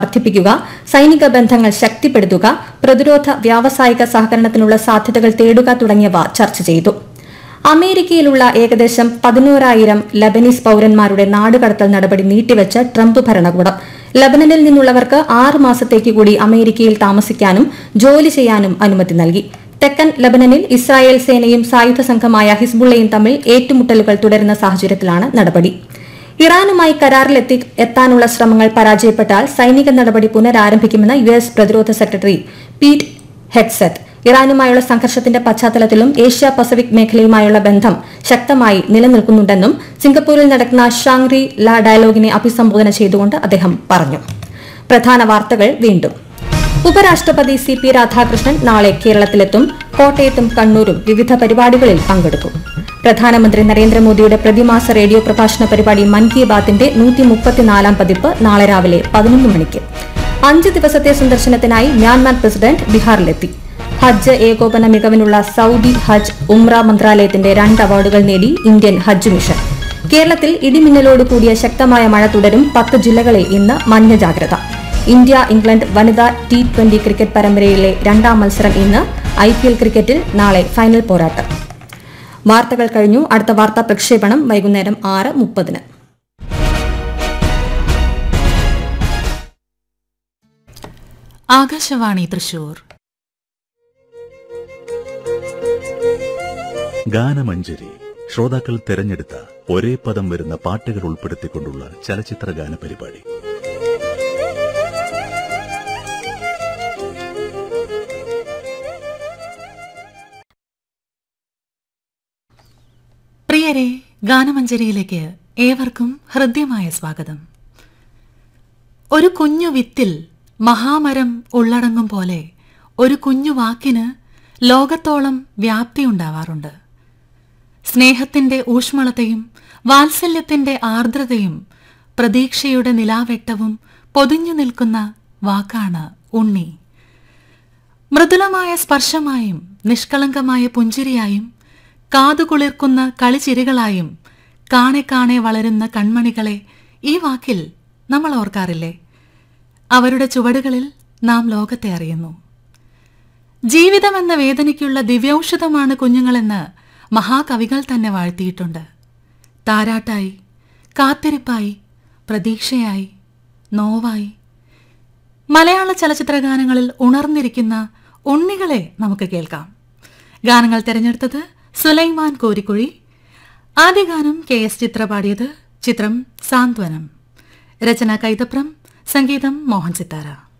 വർദ്ധിപ്പിക്കുക സൈനിക ബന്ധങ്ങൾ ശക്തിപ്പെടുത്തുക പ്രതിരോധ വ്യാവസായിക സഹകരണത്തിനുള്ള സാധ്യതകൾ തേടുക തുടങ്ങിയവ ചർച്ച ചെയ്തു അമേരിക്കയിലുള്ള ഏകദേശം പതിനോരായിരം ലബനീസ് പൌരന്മാരുടെ നാടുകടത്തൽ നടപടി നീട്ടിവെച്ച ട്രംപ് ഭരണകൂടം ലബനനിൽ നിന്നുള്ളവർക്ക് ആറ് മാസത്തേക്ക് കൂടി അമേരിക്കയിൽ താമസിക്കാനും ജോലി ചെയ്യാനും അനുമതി നൽകി തെക്കൻ ലബനനിൽ ഇസ്രായേൽ സേനയും സായുധ സംഘമായ ഹിസ്ബുള്ളയും തമ്മിൽ ഏറ്റുമുട്ടലുകൾ തുടരുന്ന സാഹചര്യത്തിലാണ് നടപടി ഇറാനുമായി കരാറിലെത്തി എത്താനുള്ള ശ്രമങ്ങൾ പരാജയപ്പെട്ടാൽ സൈനിക നടപടി പുനരാരംഭിക്കുമെന്ന് യു എസ് പ്രതിരോധ സെക്രട്ടറി പീറ്റ് ഹെഡ്സെറ്റ് ഇറാനുമായുള്ള സംഘർഷത്തിന്റെ പശ്ചാത്തലത്തിലും ഏഷ്യ പസഫിക് മേഖലയുമായുള്ള ബന്ധം ശക്തമായി നിലനിൽക്കുന്നുണ്ടെന്നും സിംഗപ്പൂരിൽ നടക്കുന്ന ഷാങ്റി ല ഡയലോഗിനെ അഭിസംബോധന ചെയ്തുകൊണ്ട് അദ്ദേഹം പറഞ്ഞു പ്രധാന വാർത്തകൾ വീണ്ടും ഉപരാഷ്ട്രപതി സി പി രാധാകൃഷ്ണൻ നാളെ കേരളത്തിലെത്തും കോട്ടയത്തും കണ്ണൂരും വിവിധ പരിപാടികളിൽ പങ്കെടുക്കും പ്രധാനമന്ത്രി നരേന്ദ്രമോദിയുടെ പ്രതിമാസ റേഡിയോ പ്രഭാഷണ പരിപാടി മൻ കി ബാത്തിന്റെ നൂറ്റി മുപ്പത്തിനാലാം പതിപ്പ് നാളെ രാവിലെ പതിനൊന്ന് മണിക്ക് അഞ്ച് ദിവസത്തെ സന്ദർശനത്തിനായി മ്യാൻമാർ പ്രസിഡന്റ് ബീഹാറിലെത്തി ഹജ്ജ് ഏകോപന മികവിനുള്ള സൌദി ഹജ്ജ് ഉംറ മന്ത്രാലയത്തിന്റെ രണ്ട് അവാർഡുകൾ നേടി ഇന്ത്യൻ ഹജ്ജ് മിഷൻ കേരളത്തിൽ ഇടിമിന്നലോട് കൂടിയ ശക്തമായ മഴ തുടരും പത്ത് ജില്ലകളിൽ ഇന്ന് മഞ്ഞ ജാഗ്രത ഇന്ത്യ ഇംഗ്ലണ്ട് വനിതാ ടി ട്വന്റി ക്രിക്കറ്റ് പരമ്പരയിലെ രണ്ടാം മത്സരം ഇന്ന് ഐ പി എൽ ക്രിക്കറ്റിൽ നാളെ ഫൈനൽ പോരാട്ടം വാർത്തകൾ കഴിഞ്ഞു അടുത്ത വാർത്താ പ്രക്ഷേപണം വൈകുന്നേരം ആറ് മുപ്പതിന് ആകാശവാണി തൃശൂർ ഗാനമഞ്ജരി ശ്രോതാക്കൾ തെരഞ്ഞെടുത്ത ഒരേ പദം വരുന്ന പാട്ടുകൾ ഉൾപ്പെടുത്തിക്കൊണ്ടുള്ള ചലച്ചിത്ര ഗാന പരിപാടി പ്രിയരെ ഗാനമഞ്ജരിയിലേക്ക് ഏവർക്കും ഹൃദ്യമായ സ്വാഗതം ഒരു കുഞ്ഞു വിത്തിൽ മഹാമരം ഉള്ളടങ്ങും പോലെ ഒരു കുഞ്ഞു വാക്കിന് ലോകത്തോളം വ്യാപ്തിയുണ്ടാവാറുണ്ട് സ്നേഹത്തിന്റെ ഊഷ്മളതയും വാത്സല്യത്തിന്റെ ആർദ്രതയും പ്രതീക്ഷയുടെ നിലാവെട്ടവും പൊതിഞ്ഞു നിൽക്കുന്ന വാക്കാണ് ഉണ്ണി മൃദുലമായ സ്പർശമായും നിഷ്കളങ്കമായ പുഞ്ചിരിയായും കാതുകുളിർക്കുന്ന കളിച്ചിരികളായും കാണെ കാണെ വളരുന്ന കൺമണികളെ ഈ വാക്കിൽ നമ്മൾ ഓർക്കാറില്ലേ അവരുടെ ചുവടുകളിൽ നാം ലോകത്തെ അറിയുന്നു ജീവിതമെന്ന വേദനയ്ക്കുള്ള ദിവ്യൌഷധമാണ് കുഞ്ഞുങ്ങളെന്ന് മഹാകവികൾ തന്നെ വാഴ്ത്തിയിട്ടുണ്ട് താരാട്ടായി കാത്തിരിപ്പായി പ്രതീക്ഷയായി നോവായി മലയാള ചലച്ചിത്ര ഗാനങ്ങളിൽ ഉണർന്നിരിക്കുന്ന ഉണ്ണികളെ നമുക്ക് കേൾക്കാം ഗാനങ്ങൾ തിരഞ്ഞെടുത്തത് സുലൈമാൻ കോരിക്കുഴി ആദ്യ ഗാനം കെ എസ് ചിത്ര പാടിയത് ചിത്രം സാന്ത്വനം രചന കൈതപ്രം സംഗീതം മോഹൻ സിത്താര